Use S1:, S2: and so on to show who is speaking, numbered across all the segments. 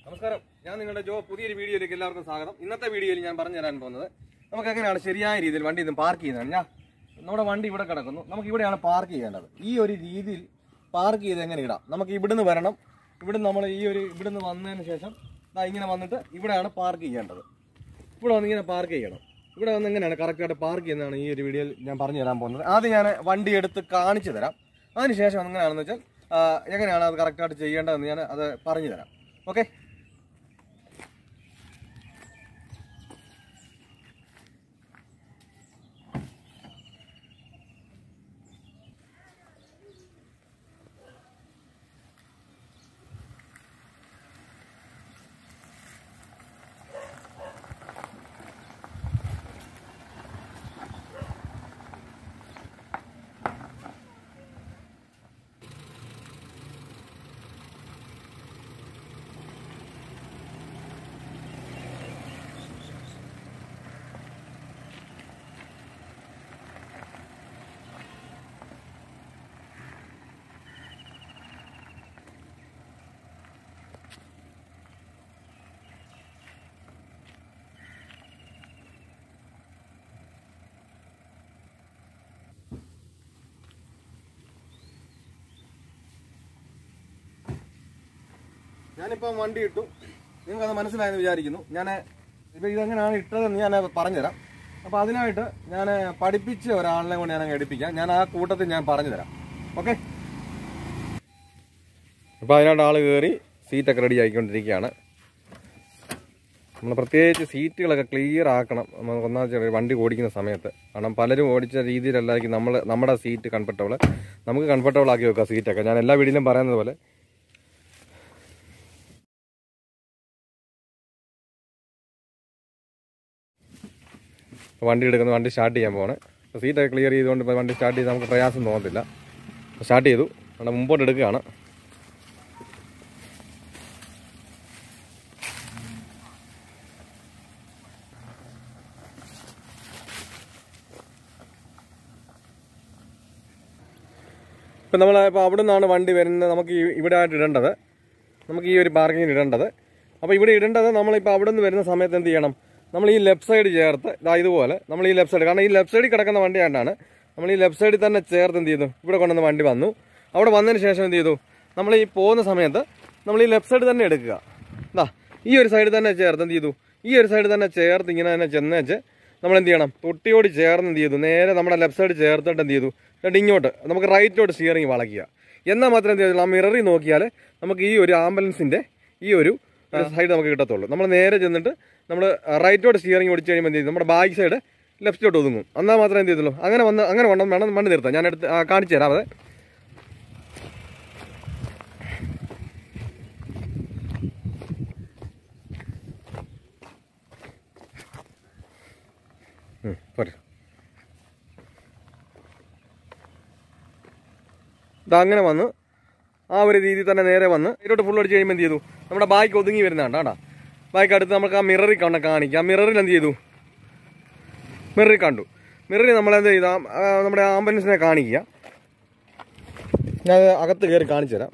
S1: നമസ്കാരം ഞാൻ നിങ്ങളുടെ ജോ പുതിയൊരു വീഡിയോയിലേക്ക് എല്ലാവർക്കും സ്വാഗതം ഇന്നത്തെ വീഡിയോയിൽ ഞാൻ പറഞ്ഞു തരാൻ പോകുന്നത് നമുക്ക് എങ്ങനെയാണ് ശരിയായ രീതിയിൽ വണ്ടി ഇന്ന് പാർക്ക് ചെയ്യുന്നത് ഞാൻ നമ്മുടെ വണ്ടി ഇവിടെ കിടക്കുന്നു നമുക്ക് ഇവിടെയാണ് പാർക്ക് ചെയ്യേണ്ടത് ഈ ഒരു രീതിയിൽ പാർക്ക് ചെയ്ത് എങ്ങനെ ഇടാം നമുക്ക് ഇവിടുന്ന് വരണം ഇവിടുന്ന് നമ്മൾ ഈ ഒരു ഇവിടുന്ന് വന്നതിന് ശേഷം ദാ ഇങ്ങനെ വന്നിട്ട് ഇവിടെയാണ് പാർക്ക് ചെയ്യേണ്ടത് ഇവിടെ വന്ന് ഇങ്ങനെ പാർക്ക് ചെയ്യണം ഇവിടെ വന്ന് എങ്ങനെയാണ് കറക്റ്റായിട്ട് പാർക്ക് ചെയ്യുന്നതാണ് ഈ ഒരു വീഡിയോയിൽ ഞാൻ പറഞ്ഞു തരാൻ പോകുന്നത് ആദ്യം ഞാൻ വണ്ടി എടുത്ത് കാണിച്ചു തരാം അതിനുശേഷം എങ്ങനെയാണെന്ന് വെച്ചാൽ ആ, എങ്ങനെയാണ് അത് കറക്റ്റായിട്ട് ചെയ്യേണ്ടതെന്ന് ഞാൻ അത് പറഞ്ഞു തരാം ഓക്കെ ഞാനിപ്പോൾ വണ്ടി ഇട്ടു നിങ്ങൾക്ക് അത് മനസ്സിലായെന്ന് വിചാരിക്കുന്നു ഞാൻ ഇപ്പോൾ ഇതെങ്ങനെയാണ് ഇട്ടതെന്ന് ഞാൻ പറഞ്ഞുതരാം അപ്പോൾ അതിനായിട്ട് ഞാൻ പഠിപ്പിച്ച ഒരാളിനെ കൊണ്ട് ഞാൻ അങ്ങ് എടുപ്പിക്കാം ഞാൻ ആ കൂട്ടത്തിൽ ഞാൻ പറഞ്ഞു തരാം ഓക്കെ അപ്പോൾ അതിനായിട്ട് ആൾ കയറി സീറ്റൊക്കെ റെഡി ആയിക്കൊണ്ടിരിക്കുകയാണ് നമ്മൾ പ്രത്യേകിച്ച് സീറ്റുകളൊക്കെ ക്ലിയർ ആക്കണം നമുക്ക് ഒന്നാമത്തെ ചെറിയ വണ്ടി ഓടിക്കുന്ന സമയത്ത് കാരണം പലരും ഓടിച്ച രീതിയിലല്ലായിരിക്കും നമ്മൾ നമ്മുടെ സീറ്റ് കംഫർട്ടബിൾ നമുക്ക് കംഫർട്ടബിൾ ആക്കി വെക്കുക സീറ്റൊക്കെ ഞാൻ എല്ലാ വീടിലും പറയുന്നത് പോലെ വണ്ടി എടുക്കുന്നു വണ്ടി സ്റ്റാർട്ട് ചെയ്യാൻ പോവാണ് സീറ്റൊക്കെ ക്ലിയർ ചെയ്തുകൊണ്ട് ഇപ്പോൾ വണ്ടി സ്റ്റാർട്ട് ചെയ്ത് നമുക്ക് പ്രയാസം തോന്നത്തില്ല സ്റ്റാർട്ട് ചെയ്തു അവിടെ മുമ്പോട്ട് എടുക്കുകയാണ് ഇപ്പം നമ്മൾ ഇപ്പോൾ അവിടെ നിന്നാണ് വണ്ടി വരുന്നത് നമുക്ക് ഈ- ഇവിടെ ആയിട്ട് ഇടേണ്ടത് നമുക്ക് ഈ ഒരു പാർക്കിങ്ങിന് ഇടേണ്ടത് അപ്പോൾ ഇവിടെ ഇടേണ്ടത് നമ്മളിപ്പോൾ അവിടെ നിന്ന് വരുന്ന സമയത്ത് എന്ത് ചെയ്യണം നമ്മൾ ഈ ലെഫ്റ്റ് സൈഡ് ചേർത്ത് ഇതാ ഇതുപോലെ നമ്മൾ ഈ ലെഫ്റ്റ് സൈഡ് കാരണം ഈ ലെഫ്റ്റ് സൈഡിൽ കിടക്കുന്ന വണ്ടി ആയിട്ടാണ് നമ്മൾ ഈ ലെഫ്റ്റ് സൈഡിൽ തന്നെ ചേർത്ത് എന്ത് ചെയ്തു ഇവിടെ കൊണ്ടുവന്ന വണ്ടി വന്നു അവിടെ വന്നതിന് ശേഷം എന്ത് ചെയ്തു നമ്മൾ ഈ പോകുന്ന സമയത്ത് നമ്മൾ ഈ ലെഫ്റ്റ് സൈഡ് തന്നെ എടുക്കുക ഇതാ ഈ ഒരു സൈഡ് തന്നെ ചേർത്ത് എന്ത് ചെയ്തു ഈ ഒരു സൈഡ് തന്നെ ചേർത്ത് ഇങ്ങനെ തന്നെ ചെന്നേച്ച് നമ്മൾ എന്ത് ചെയ്യണം തൊട്ടിയോട് ചേർന്ന് എന്ത് ചെയ്തു നേരെ നമ്മുടെ ലെഫ്റ്റ് സൈഡ് ചേർത്തിട്ട് എന്ത് ചെയ്തു എന്നിട്ട് ഇങ്ങോട്ട് നമുക്ക് റൈറ്റോട്ട് സ്റ്റിയറിംഗ് വളയ്ക്കുക എന്നാൽ മാത്രം എന്ത് ചെയ്തു ആ മിററിൽ നോക്കിയാൽ നമുക്ക് ഈ ഒരു ആംബുലൻസിൻ്റെ ഈ ഒരു സൈഡ് നമുക്ക് കിട്ടത്തുള്ളൂ നമ്മൾ നേരെ ചെന്നിട്ട് നമ്മൾ റൈറ്റോട്ട് സ്റ്റിയറിംഗ് ഓടിച്ച് കഴിയുമ്പോൾ എന്ത് ചെയ്യും നമ്മുടെ ബാക്ക് സൈഡ് ലെഫ്റ്റോട്ട് ഒതുങ്ങും എന്നാൽ മാത്രമേ എന്ത് ചെയ്തുള്ളൂ അങ്ങനെ വന്ന് അങ്ങനെ വേണം വേണം വണ്ടി നിർത്താം ഞാൻ എടുത്ത് ആ, കാണിച്ചു തരാം അതെ ഉം, പോരെ ഇതാ അങ്ങനെ വന്ന് ആ ഒരു രീതിയിൽ തന്നെ നേരെ വന്ന് ഇതിലോട്ട് ഫുൾ അടിച്ച് കഴിയുമ്പോൾ എന്ത് ചെയ്തു നമ്മുടെ ബാക്ക് ഒതുങ്ങി വരുന്നതാണ് കേട്ടോ ബാക്ക് അടുത്ത് നമുക്ക് ആ മിററിൽ കണ്ട കാണിക്കാം മിററിൽ എന്ത് ചെയ്തു മിററിൽ കണ്ടു മിററിൽ നമ്മൾ എന്ത് ചെയ്താ ആ, നമ്മുടെ ആംബുലൻസിനെ കാണിക്കുക ഞാൻ അത് അകത്ത് കയറി കാണിച്ചു തരാം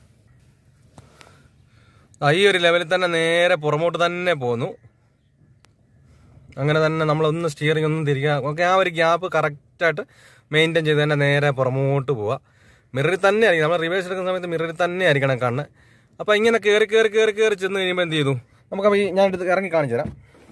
S1: ആ, ഈ ഒരു ലെവലിൽ തന്നെ നേരെ പുറമോട്ട് തന്നെ പോന്നു അങ്ങനെ തന്നെ നമ്മളൊന്ന് സ്റ്റിയറിംഗ് ഒന്നും തിരിക്കുക ഓക്കെ ആ ഒരു ഗ്യാപ്പ് കറക്റ്റായിട്ട് മെയിൻറ്റെയിൻ ചെയ്ത് തന്നെ നേരെ പുറമോട്ട് പോവുക മിററിൽ തന്നെ ആയിരിക്കും നമ്മൾ റിവേഴ്സ് എടുക്കുന്ന സമയത്ത് മിററിൽ തന്നെ ആയിരിക്കണം കണ്ണ് അപ്പോൾ ഇങ്ങനെ കയറി കയറി കയറി കയറി ചെന്ന് കഴിയുമ്പോൾ എന്ത് ചെയ്തു നമുക്ക് അപ്പോൾ ഈ ഞാൻ എടുത്ത് ഇറങ്ങി കാണിച്ചു തരാം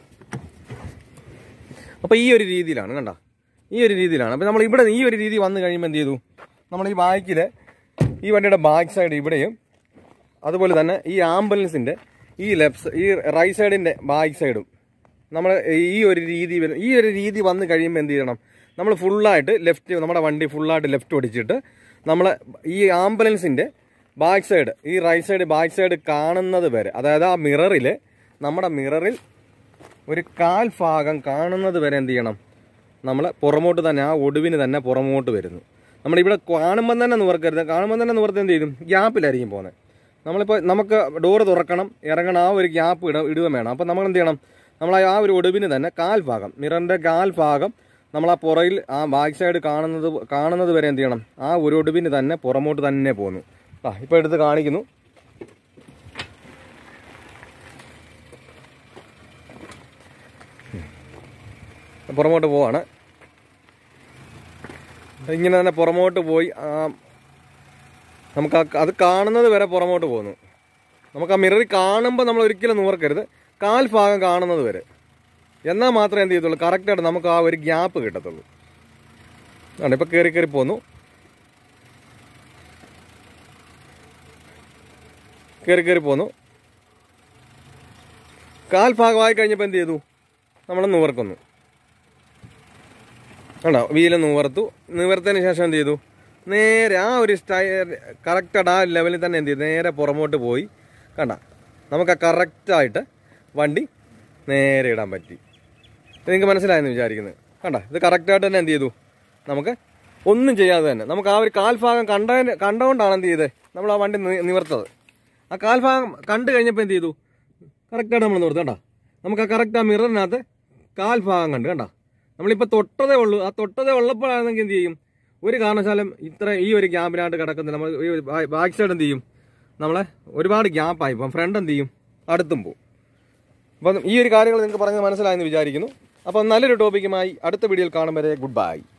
S1: അപ്പോൾ ഈ ഒരു രീതിയിലാണ് കണ്ട ഈ ഒരു രീതിയിലാണ് അപ്പോൾ നമ്മൾ ഇവിടെ ഈ ഒരു രീതി വന്നു കഴിയുമ്പോൾ എന്ത് ചെയ്തു നമ്മൾ ഈ ബാക്കിൽ ഈ വണ്ടിയുടെ ബാക്ക് സൈഡ് ഇവിടെയും അതുപോലെ തന്നെ ഈ ആംബുലൻസിൻ്റെ ഈ ലെഫ്റ്റ് ഈ റൈറ്റ് സൈഡിൻ്റെ ബാക്ക് സൈഡും നമ്മൾ ഈ ഒരു രീതി വരും ഈ ഒരു രീതി വന്ന് കഴിയുമ്പോൾ എന്ത് ചെയ്യണം നമ്മൾ ഫുള്ളായിട്ട് ലെഫ്റ്റ് നമ്മുടെ വണ്ടി ഫുള്ളായിട്ട് ലെഫ്റ്റ് ഓടിച്ചിട്ട് നമ്മൾ ഈ ആംബുലൻസിൻ്റെ ബാക്ക് സൈഡ് ഈ റൈറ്റ് സൈഡ് ബാക്ക് സൈഡ് കാണുന്നത് വരെ അതായത് ആ മിററിൽ നമ്മുടെ മിററിൽ ഒരു കാൽ ഭാഗം കാണുന്നത് വരെ എന്ത് ചെയ്യണം നമ്മൾ പുറമോട്ട് തന്നെ ആ ഒടുവിന് തന്നെ പുറമോട്ട് വരുന്നു നമ്മളിവിടെ കാണുമ്പം തന്നെ നിവർക്കരുത് കാണുമ്പം തന്നെ നിവർത്തി എന്ത് ചെയ്യും ഗ്യാപ്പിലായിരിക്കും പോകുന്നത് നമ്മളിപ്പോൾ നമുക്ക് ഡോറ് തുറക്കണം ഇറങ്ങണം ആ ഒരു ഗ്യാപ്പ് ഇട ഇടുകയും വേണം അപ്പം നമ്മൾ എന്ത് ചെയ്യണം നമ്മൾ ആ ഒരു ഒടുവിന് തന്നെ കാൽ ഭാഗം മിററിൻ്റെ കാൽ ഭാഗം നമ്മൾ ആ പുറയിൽ ആ ബാക്ക് സൈഡ് കാണുന്നത് കാണുന്നത് വരെ എന്ത് ചെയ്യണം ആ ഒരു ഒടുവിന് തന്നെ പുറമോട്ട് തന്നെ പോകുന്നു ആ ഇപ്പോൾ എടുത്ത് കാണിക്കുന്നു പുറമോട്ട് പോവാണ് ഇങ്ങനെ തന്നെ പുറമോട്ട് പോയി ആ, നമുക്ക് ആ അത് കാണുന്നത് വരെ പുറമോട്ട് പോകുന്നു നമുക്ക് ആ മിററിൽ കാണുമ്പോൾ നമ്മൾ ഒരിക്കലും നൂർക്കരുത് കാൽ ഭാഗം കാണുന്നത് വരെ എന്നാൽ മാത്രമേ എന്ത് ചെയ്യത്തുള്ളൂ കറക്റ്റായിട്ട് നമുക്ക് ആ ഒരു ഗ്യാപ്പ് കിട്ടത്തുള്ളൂ ആണ് ഇപ്പം കയറി കയറി പോന്നു കയറി കയറി പോന്നു കാൽ ഭാഗമായി കഴിഞ്ഞപ്പോൾ എന്ത് ചെയ്തു നമ്മൾ നിവർക്കുന്നു കണ്ടോ വീല് നിവർത്തു നിവർത്തതിന് ശേഷം എന്ത് ചെയ്തു നേരെ ആ ഒരു സ്റ്റൈ കറക്റ്റായിട്ട് ആ ലെവലിൽ തന്നെ എന്ത് ചെയ്തു നേരെ പുറമോട്ട് പോയി കണ്ട നമുക്ക് ആ കറക്റ്റായിട്ട് വണ്ടി നേരെ ഇടാൻ പറ്റി ഇത് നിങ്ങൾക്ക് മനസ്സിലായെന്ന് വിചാരിക്കുന്നത് കണ്ട ഇത് കറക്റ്റായിട്ട് തന്നെ എന്ത് ചെയ്തു നമുക്ക് ഒന്നും ചെയ്യാതെ തന്നെ നമുക്ക് ആ ഒരു കാൽഭാഗം കണ്ട കണ്ടുകൊണ്ടാണ് എന്ത് ചെയ്തത് നമ്മൾ ആ വണ്ടി നി- നിവർത്തത് ആ കാൽഭാഗം കണ്ടു കഴിഞ്ഞപ്പോൾ എന്ത് ചെയ്തു കറക്റ്റായിട്ട് നമ്മൾ നിർത്തു കണ്ട നമുക്ക് ആ കറക്റ്റ് ആ മിററിനകത്ത് കാൽഭാഗം കണ്ട് കണ്ട നമ്മളിപ്പോൾ തൊട്ടതേ ഉള്ളൂ ആ തൊട്ടതേ ഉള്ളപ്പോഴാണെങ്കിൽ എന്ത് ചെയ്യും ഒരു കാരണവശാലും ഇത്ര ഈ ഒരു ഗ്യാപ്പിനായിട്ട് കിടക്കുന്നില്ല നമ്മൾ ഈ ബാക്ക് സൈഡ് എന്ത് ചെയ്യും നമ്മളെ ഒരുപാട് ഗ്യാപ്പായി ഇപ്പം ഫ്രണ്ട് എന്ത് ചെയ്യും അടുത്തും പോകും അപ്പം ഈ ഒരു കാര്യങ്ങൾ നിങ്ങൾക്ക് പറഞ്ഞത് മനസ്സിലായെന്ന് വിചാരിക്കുന്നു അപ്പം നല്ലൊരു ടോപ്പിക്കുമായി അടുത്ത വീഡിയോയിൽ കാണും വരെ ഗുഡ് ബൈ